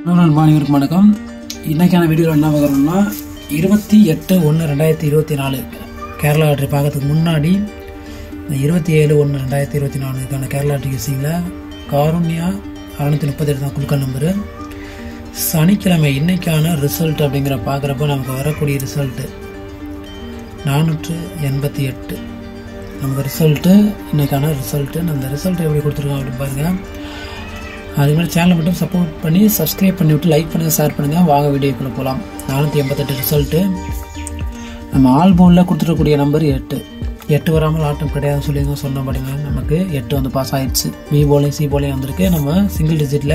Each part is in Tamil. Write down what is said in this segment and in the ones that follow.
நண்பா அனைவருக்கும் வணக்கம் இன்னைக்கான வீடியோவில் என்ன பார்க்குறோம்னா இருபத்தி எட்டு ஒன்று ரெண்டாயிரத்தி இருபத்தி நாலு கேரளா லாட்ரி பார்க்கறதுக்கு முன்னாடி இந்த இருபத்தி ஏழு ஒன்று ரெண்டாயிரத்தி இருபத்தி நாலுக்கான கேரளா லாட்ரி கேசிங்கில் காருண்யா அறுநூத்தி முப்பத்தெட்டு தான் குழுக்கள் நம்பரு சனிக்கிழமை இன்னைக்கான ரிசல்ட் அப்படிங்கிற பார்க்குறப்ப நமக்கு வரக்கூடிய ரிசல்ட்டு நானூற்று எண்பத்தி எட்டு நமக்கு ரிசல்ட்டு இன்னைக்கான ரிசல்ட்டு அந்த ரிசல்ட் எப்படி கொடுத்துருக்கோம் அப்படின்னு பாருங்கள் அதுக்கு மாதிரி சேனலை மட்டும் சப்போர்ட் பண்ணி சப்ஸ்கிரைப் பண்ணி விட்டு லைக் பண்ணுங்கள் ஷேர் பண்ணுங்கள் வாங்க வீடியோக்குள்ளே போகலாம் நானூற்றி எண்பத்தெட்டு ரிசல்ட்டு நம்ம ஆல் போனில் கொடுத்துருக்கக்கூடிய நம்பர் எட்டு எட்டு வராமல் ஆட்டம் கிடையாதுன்னு சொல்லி சொன்ன பாருங்க நமக்கு எட்டு வந்து பாஸ் ஆயிடுச்சு பி போலையும் சி போலையும் வந்திருக்கு நம்ம சிங்கிள் டிஜிட்டில்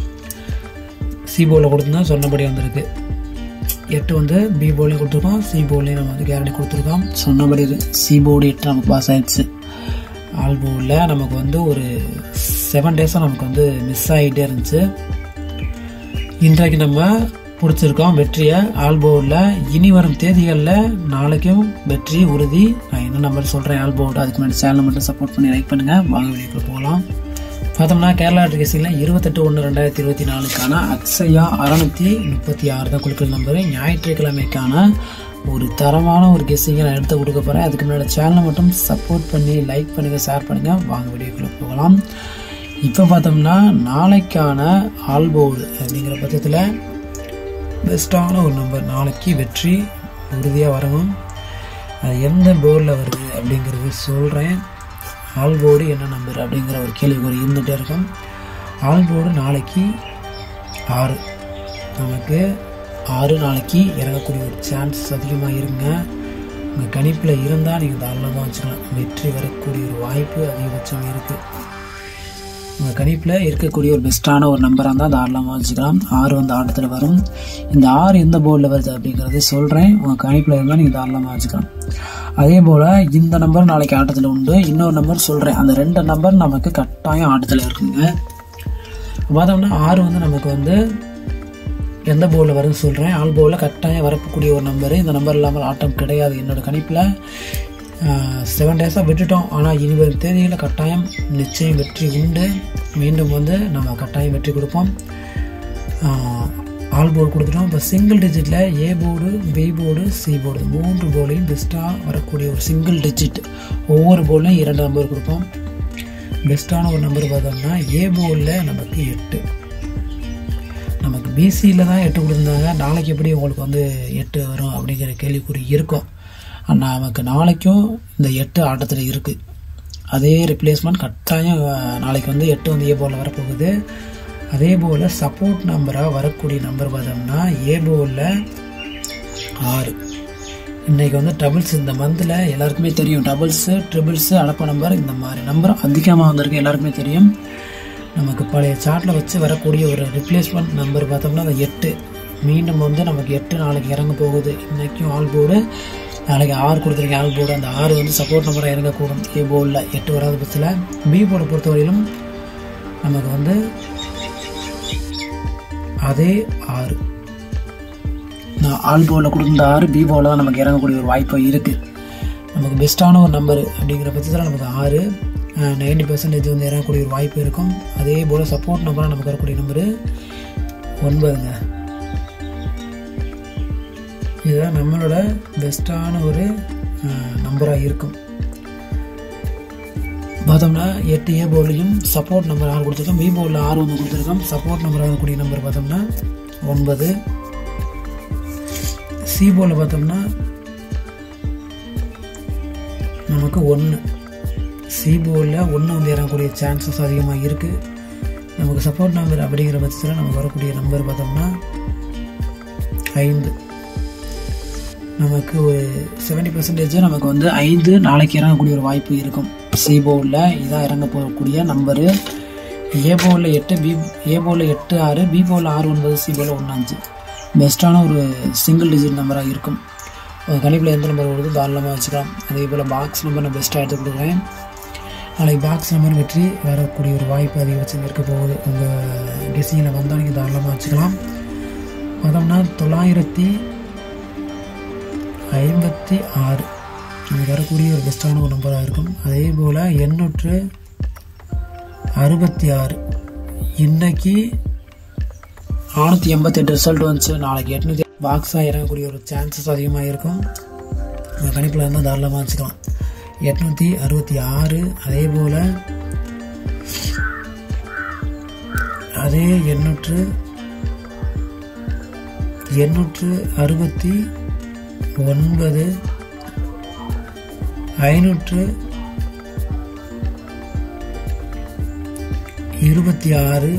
சி போலில் கொடுத்துருந்தோம் சொன்னபடி வந்திருக்கு எட்டு வந்து பி போலையும் கொடுத்துருக்கோம் சி போலையும் நம்ம வந்து கேரண்டி கொடுத்துருக்கோம் சொன்னபடி சி போர்டு எட்டு நமக்கு பாஸ் ஆயிடுச்சு ஆல்போவில் நமக்கு வந்து ஒரு செவன் டேஸாக நமக்கு வந்து மிஸ் ஆகிட்டே இருந்துச்சு இன்றைக்கு நம்ம பிடிச்சிருக்கோம் வெற்றியை ஆல்போவில் இனி வரும் தேதிகளில் நாளைக்கும் வெற்றி உறுதி நான் என்ன நம்பர் சொல்கிறேன் ஆல்போவோட அதுக்கு முன்னாடி சேனலை மட்டும் சப்போர்ட் பண்ணி லைக் பண்ணுங்கள் வாங்க வீடியோக்குள்ள போகலாம் பார்த்தோம்னா கேரளா டிகேசியில் இருபத்தெட்டு ஒன்று ரெண்டாயிரத்தி இருபத்தி நாலுக்கான அக்ஷயா அறநூற்றி முப்பத்தி ஆறு தான் குழுக்கள் நம்பரு ஞாயிற்றுக்கிழமைக்கான ஒரு தரமான ஒரு கெஸ்ஸிங்கை நான் எடுத்து கொடுக்க போகிறேன் அதுக்கு முன்னாடி சேனலை மட்டும் சப்போர்ட் பண்ணி லைக் பண்ணுங்கள் ஷேர் பண்ணுங்கள் வாங்க வீடியோக்குள்ளே போகலாம் இப்போ பார்த்தோம்னா நாளைக்கான ஆல்போர்டு அப்படிங்கிற பட்சத்தில் பெஸ்ட்டான ஒரு நம்பர் நாளைக்கு வெற்றி உறுதியாக வரணும் அது எந்த போர்டில் வருது அப்படிங்கிறது சொல்கிறேன் ஆல்போர்டு என்ன நம்பர் அப்படிங்கிற ஒரு கேள்விக்குறி இருந்துகிட்டே இருக்கும் ஆல்போர்டு நாளைக்கு ஆறு நமக்கு ஆறு நாளைக்கு இறங்கக்கூடிய ஒரு சான்சஸ் அதிகமாக இருங்க உங்கள் கணிப்பில் இருந்தால் நீங்கள் தாராளமாக வச்சுக்கலாம் வெற்றி வரக்கூடிய ஒரு வாய்ப்பு அதிகபட்சம் இருக்குது உங்கள் கணிப்பில் இருக்கக்கூடிய ஒரு பெஸ்ட்டான ஒரு நம்பராக இருந்தால் தாராளமாக வச்சுக்கலாம் ஆறு வந்து ஆட்டத்தில் வரும் இந்த ஆறு எந்த போர்டில் வருது அப்படிங்கிறத சொல்கிறேன் உங்கள் கணிப்பில் இருந்தால் நீங்கள் தாராளமாக வச்சுக்கலாம் அதே போல் இந்த நம்பர் நாளைக்கு ஆட்டத்தில் உண்டு இன்னொரு நம்பர் சொல்கிறேன் அந்த ரெண்டு நம்பர் நமக்கு கட்டாயம் ஆட்டத்தில் இருக்குங்க பார்த்தோம்னா ஆறு வந்து நமக்கு வந்து எந்த போர்டில் வரும்னு சொல்கிறேன் ஆல் போர்டில் கட்டாயம் வரக்கூடிய ஒரு நம்பரு இந்த நம்பர் இல்லாமல் ஆட்டம் கிடையாது என்னோட கணிப்பில் செவன் டேஸாக விட்டுட்டோம் ஆனால் இனி வரும் தேதியில் கட்டாயம் நிச்சயம் வெற்றி உண்டு மீண்டும் வந்து நம்ம கட்டாயம் வெற்றி கொடுப்போம் ஆல் போர்டு கொடுத்துட்டோம் இப்போ சிங்கிள் டிஜிட்டில் A board B board C board மூன்று போர்டையும் பெஸ்ட்டாக வரக்கூடிய ஒரு சிங்கிள் டிஜிட் ஒவ்வொரு போர்ட்லையும் இரண்டு நம்பர் கொடுப்போம் பெஸ்ட்டான ஒரு நம்பர் பார்த்தோம்னா ஏ போர்டில் நமக்கு எட்டு நமக்கு பிசியில் தான் எட்டு கொடுத்துருந்தாங்க நாளைக்கு எப்படி உங்களுக்கு வந்து எட்டு வரும் அப்படிங்கிற கேள்விக்குறி இருக்கும் ஆனால் நமக்கு நாளைக்கும் இந்த எட்டு ஆட்டத்தில் இருக்குது அதே ரிப்ளேஸ்மெண்ட் கட்டாயம் நாளைக்கு வந்து எட்டு வந்து ஏ போலில் வரப்போகுது அதே போல் சப்போர்ட் நம்பராக வரக்கூடிய நம்பர் பார்த்தோம்னா ஏ போலில் ஆறு இன்றைக்கி வந்து டபுள்ஸ் இந்த மந்தில் எல்லாருக்குமே தெரியும் டபுள்ஸு ட்ரிபிள்ஸு அடப்ப நம்பர் இந்த மாதிரி நம்பர் அதிகமாக வந்திருக்கு எல்லாருக்குமே தெரியும் நமக்கு பழைய சார்ட்டில் வச்சு வரக்கூடிய ஒரு ரிப்ளேஸ்மெண்ட் நம்பர் பார்த்தோம்னா அந்த எட்டு மீண்டும் வந்து நமக்கு எட்டு நாளைக்கு இறங்க போகுது இன்றைக்கும் ஆல் போர்டு நாளைக்கு ஆறு கொடுத்துருக்கேன் ஆல் போர்டு அந்த ஆறு வந்து சப்போர்ட் நம்பராக இறங்கக்கூடும் ஏ போர்டில் எட்டு வராத பட்சத்தில் பி போர்டை பொறுத்தவரையிலும் நமக்கு வந்து அதே ஆறு நான் ஆல் போர்டில் கொடுத்த ஆறு பி போர்டில் தான் நமக்கு இறங்கக்கூடிய ஒரு வாய்ப்பு இருக்குது நமக்கு பெஸ்ட்டான ஒரு நம்பர் அப்படிங்கிற பட்சத்தில் நமக்கு ஆறு நைன்டி பர்சன்டேஜ் வந்து இறங்கக்கூடிய ஒரு வாய்ப்பு இருக்கும் அதே போல் சப்போர்ட் நம்பராக நமக்கு வரக்கூடிய நம்பரு ஒன்பதுங்க இதுதான் நம்மளோட பெஸ்ட்டான ஒரு நம்பராக இருக்கும் பார்த்தோம்னா எட்டு ஏ போர்ட்லையும் சப்போர்ட் நம்பர் ஆறு கொடுத்துருக்கோம் பி போர்டில் ஆறு ஒன்று கொடுத்துருக்கோம் சப்போர்ட் நம்பர் ஆகக்கூடிய நம்பர் பார்த்தோம்னா ஒன்பது சி போர்டில் பார்த்தோம்னா நமக்கு ஒன்று சி போர்டில் ஒன்று வந்து இறங்கக்கூடிய சான்சஸ் அதிகமாக இருக்குது நமக்கு சப்போர்ட் நம்பர் அப்படிங்கிற பட்சத்தில் நமக்கு வரக்கூடிய நம்பர் பார்த்தோம்னா ஐந்து நமக்கு ஒரு செவன்டி பர்சன்டேஜ் நமக்கு வந்து ஐந்து நாளைக்கு இறங்கக்கூடிய ஒரு வாய்ப்பு இருக்கும் சி போர்டில் இதான் இறங்க போகக்கூடிய நம்பரு ஏ போர்டில் எட்டு பி ஏ போர்டில் எட்டு ஆறு பி போர்டில் ஆறு ஒன்பது சி போர்டில் ஒன்று அஞ்சு பெஸ்ட்டான ஒரு சிங்கிள் டிஜிட் நம்பராக இருக்கும் கணிப்பில் எந்த நம்பர் வருது தாராளமாக வச்சுக்கலாம் அதே போல் பாக்ஸ் நம்பர் நான் பெஸ்ட்டாக எடுத்து கொடுக்குறேன் நாளைக்கு பாக்ஸ் நம்பர் வெற்றி வரக்கூடிய ஒரு வாய்ப்பு அதிகபட்சம் இருக்க போகுது உங்கள் கெஸிங்கில் வந்தால் நீங்கள் தாராளமாக வச்சுக்கலாம் பார்த்தோம்னா தொள்ளாயிரத்தி ஐம்பத்தி ஆறு நமக்கு வரக்கூடிய ஒரு பெஸ்ட்டான ஒரு நம்பராக இருக்கும் அதே போல் எண்ணூற்று அறுபத்தி ஆறு இன்னைக்கு நானூற்றி எண்பத்தெட்டு ரிசல்ட் வந்துச்சு நாளைக்கு எட்நூற்றி பாக்ஸாக இறங்கக்கூடிய ஒரு சான்சஸ் அதிகமாக இருக்கும் இந்த கணிப்பில் இருந்தால் தாராளமாக வச்சுக்கலாம் எட்நூற்றி அறுபத்தி ஆறு அதே போல் அதே எண்ணூற்று எண்ணூற்று அறுபத்தி ஒன்பது ஐநூற்று இருபத்தி ஆறு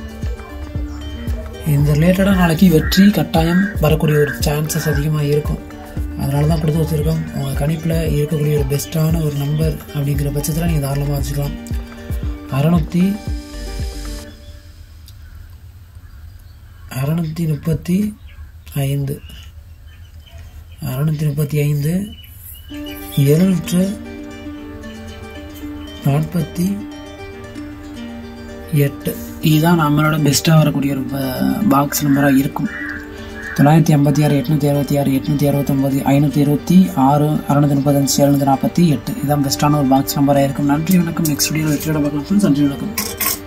இந்த ரிலேட்டடாக நாளைக்கு வெற்றி கட்டாயம் வரக்கூடிய ஒரு சான்சஸ் அதிகமாக இருக்கும் அதனால தான் கொடுத்து வச்சுருக்கோம் உங்கள் கணிப்பில் இருக்கக்கூடிய ஒரு பெஸ்ட்டான ஒரு நம்பர் அப்படிங்கிற பட்சத்தில் நீங்கள் தாராளமாக வச்சுக்கலாம் அறநூற்றி அறநூற்றி முப்பத்தி ஐந்து அறநூற்றி முப்பத்தி ஐந்து எழுநூற்று நாற்பத்தி எட்டு இதுதான் நம்மளோட பெஸ்ட்டாக வரக்கூடிய ஒரு பாக்ஸ் நம்பராக இருக்கும் தொள்ளாயிரத்தி ஐம்பத்தி ஆறு எட்நூற்றி அறுபத்தி ஆறு எட்நூற்றி அறுபத்தொம்பது ஐநூற்றி இருபத்தி ஆறு அறுநூற்றி முப்பத்தஞ்சு எழுநூற்றி நாற்பத்தி எட்டு இதுதான் பெஸ்ட்டான ஒரு பாக்ஸ் நம்பராக இருக்கும் நன்றி வணக்கம் நெக்ஸ்ட் வீடியோ வெற்றியோட பார்க்கலாம் நன்றி வணக்கம்